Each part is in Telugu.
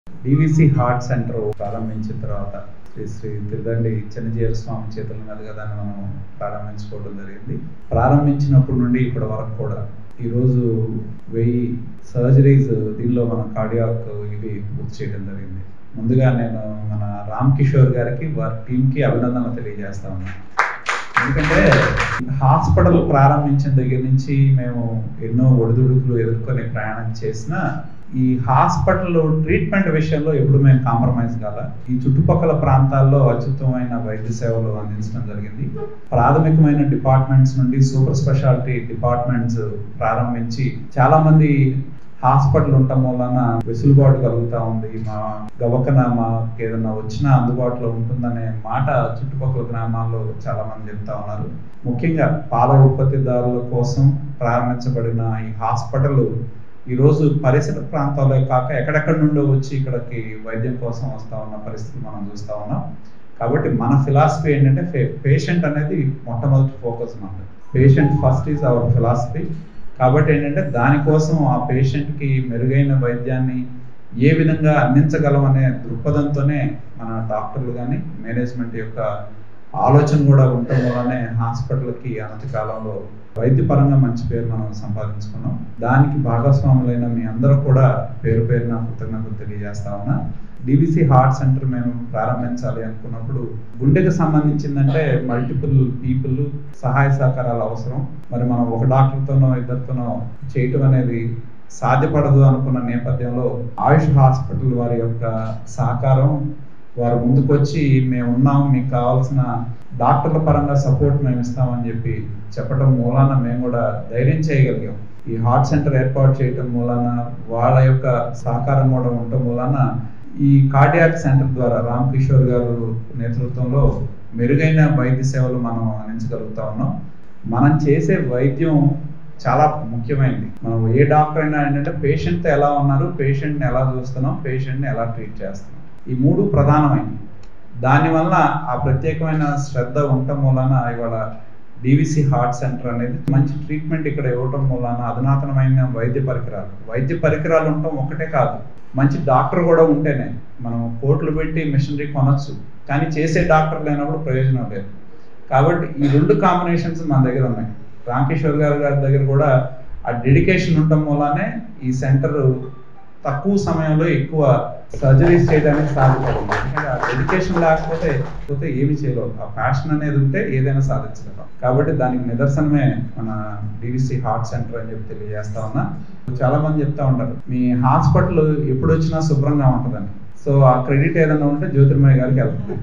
డివిసి హార్ట్ సెంటర్ ప్రారంభించిన తర్వాత శ్రీ శ్రీ తిరుదండి చిన్నజీవ స్వామి చేతుల మీదుగా దాన్ని మనం ప్రారంభించుకోవడం జరిగింది ప్రారంభించినప్పటి నుండి ఇప్పటి వరకు కూడా ఈరోజు వెయ్యి సర్జరీస్ దీనిలో మన కార్డియాక్ ఇవి పూర్తి చేయడం జరిగింది ముందుగా నేను మన రామ్ కిషోర్ గారికి వారి టీంకి అభినందనలు తెలియజేస్తా ఉన్నాను ఎందుకంటే హాస్పిటల్ ప్రారంభించిన దగ్గర నుంచి మేము ఎన్నో ఒడిదుడుకులు ఎదుర్కొని ప్రయాణం చేసిన ఈ హాస్పిటల్ ట్రీట్మెంట్ విషయంలో ఎప్పుడు మేము కాంప్రమైజ్ కాల ఈ చుట్టుపక్కల ప్రాంతాల్లో అత్యుత్తమైన వైద్య సేవలు అందించడం జరిగింది ప్రాథమికమైన డిపార్ట్మెంట్స్ నుండి సూపర్ స్పెషాలిటీ డిపార్ట్మెంట్స్ ప్రారంభించి చాలా మంది హాస్పిటల్ ఉండటం వలన వెసులుబాటు కలుగుతా ఉంది మా గవకన మాకు ఏదైనా వచ్చినా అందుబాటులో ఉంటుందనే మాట చుట్టుపక్కల గ్రామాల్లో చాలా మంది చెప్తా ఉన్నారు ముఖ్యంగా పాల ఉత్పత్తిదారుల కోసం ప్రారంభించబడిన ఈ హాస్పిటల్ ఈరోజు పరిసర ప్రాంతాలే కాక ఎక్కడెక్కడి నుండో వచ్చి ఇక్కడికి వైద్యం కోసం వస్తా ఉన్న పరిస్థితి మనం చూస్తా ఉన్నాం కాబట్టి మన ఫిలాసఫీ ఏంటంటే పేషెంట్ అనేది మొట్టమొదటి ఫోకస్ మనది patient first is our philosophy కాబట్టి ఏంటంటే దానికోసం ఆ పేషెంట్కి మెరుగైన వైద్యాన్ని ఏ విధంగా అందించగలం అనే దృక్పథంతోనే మన డాక్టర్లు కానీ మేనేజ్మెంట్ యొక్క ఆలోచన కూడా ఉండటం వల్లనే హాస్పిటల్కి అనతి కాలంలో వైద్యపరంగా మంచి పేరు మనం సంపాదించుకున్నాం దానికి భాగస్వాములైన మీ అందరూ కూడా పేరు పేరున కృతజ్ఞతలు తెలియజేస్తా ఉన్నా డిబిసి హార్ట్ సెంటర్ మేము ప్రారంభించాలి అనుకున్నప్పుడు గుండెకి సంబంధించిందంటే మల్టిపుల్ పీపుల్ సహాయ సహకారాలు అవసరం మరి మనం ఒక డాక్టర్తోనో ఇద్దరితోనో చేయటం అనేది సాధ్యపడదు అనుకున్న నేపథ్యంలో ఆయుష్ హాస్పిటల్ వారి యొక్క సహకారం వారు ముందుకొచ్చి మేము ఉన్నాం మీకు కావాల్సిన డాక్టర్ల పరంగా సపోర్ట్ మేము ఇస్తామని చెప్పి చెప్పడం మూలాన మేము కూడా ధైర్యం చేయగలిగాం ఈ హార్ట్ సెంటర్ ఏర్పాటు చేయటం మూలాన వాళ్ళ యొక్క సహకారం కూడా ఉండటం మూలాన ఈ కార్డియాక్ సెంటర్ ద్వారా రామ్ కిషోర్ గారు నేతృత్వంలో మెరుగైన వైద్య సేవలు మనం అందించగలుగుతా ఉన్నాం మనం చేసే వైద్యం చాలా ముఖ్యమైనది మనం ఏ డాక్టర్ అయినా ఏంటంటే పేషెంట్తో ఎలా ఉన్నారు పేషెంట్ని ఎలా చూస్తున్నాం పేషెంట్ని ఎలా ట్రీట్ చేస్తున్నాం ఈ మూడు ప్రధానమైనవి దానివల్ల ఆ ప్రత్యేకమైన శ్రద్ధ ఉండటం మూలన ఇవాళ డివిసి హార్ట్ సెంటర్ అనేది మంచి ట్రీట్మెంట్ ఇక్కడ ఇవ్వటం మూలన అధునాతనమైన వైద్య పరికరాలు వైద్య పరికరాలు ఉండటం ఒకటే కాదు మంచి డాక్టర్ కూడా ఉంటేనే మనం కోట్లు పెట్టి మిషనరీ కొనొచ్చు కానీ చేసే డాక్టర్ లేనప్పుడు ప్రయోజనం లేదు కాబట్టి ఈ రెండు కాంబినేషన్స్ మన దగ్గర ఉన్నాయి రామకిషోర్ గారు గారి దగ్గర కూడా ఆ డెడికేషన్ ఉండటం మూలనే ఈ సెంటర్ తక్కువ సమయంలో ఎక్కువ సర్జరీస్ చేయడానికి సాధ్యపడింది ఎందుకంటే ఆ డెడికేషన్ లేకపోతే పోతే ఏమి చేయలేవు ఆ ప్యాషన్ అనేది ఉంటే ఏదైనా సాధించగలం కాబట్టి దానికి నిదర్శనమే మన డివిసి హార్ట్ సెంటర్ అని చెప్పి తెలియజేస్తా ఉన్నా చాలా మంది చెప్తా ఉంటారు మీ హాస్పిటల్ ఎప్పుడు వచ్చినా శుభ్రంగా ఉంటుందని సో ఆ క్రెడిట్ ఏదైనా ఉంటే జ్యోతిర్మయ్య గారికి వెళ్తుంది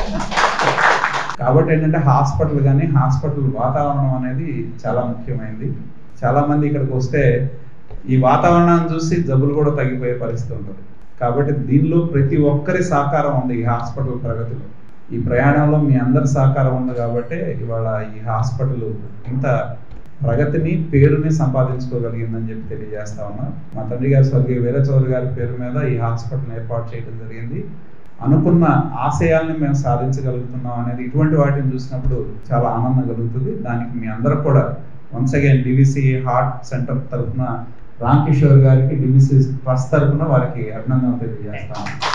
కాబట్టి ఏంటంటే హాస్పిటల్ కానీ హాస్పిటల్ వాతావరణం అనేది చాలా ముఖ్యమైనది చాలా మంది ఇక్కడికి వస్తే ఈ వాతావరణాన్ని చూసి జబ్బులు కూడా తగ్గిపోయే పరిస్థితి ఉంటుంది కాబట్టి దీనిలో ప్రతి ఒక్కరి సహకారం ఉంది ఈ హాస్పిటల్ ప్రగతిలో ఈ ప్రయాణంలో మీ అందరి సహకారం ఉంది కాబట్టి ఇవాళ ఈ హాస్పిటల్ ఇంత ప్రగతిని పేరుని సంపాదించుకోగలిగిందని చెప్పి తెలియజేస్తా ఉన్నా మా తండ్రి గారు స్వర్గీయ వీర చౌదరి గారి పేరు మీద ఈ హాస్పిటల్ ఏర్పాటు చేయడం జరిగింది అనుకున్న ఆశయాల్ని మేము సాధించగలుగుతున్నాం అనేది ఇటువంటి వాటిని చూసినప్పుడు చాలా ఆనందం కలుగుతుంది దానికి మీ అందరూ కూడా once again DVC heart centre తరఫున రామ్ కిషోర్ గారికి డివిసి ట్రస్ట్ తరఫున వారికి అభినందనలు తెలియజేస్తాము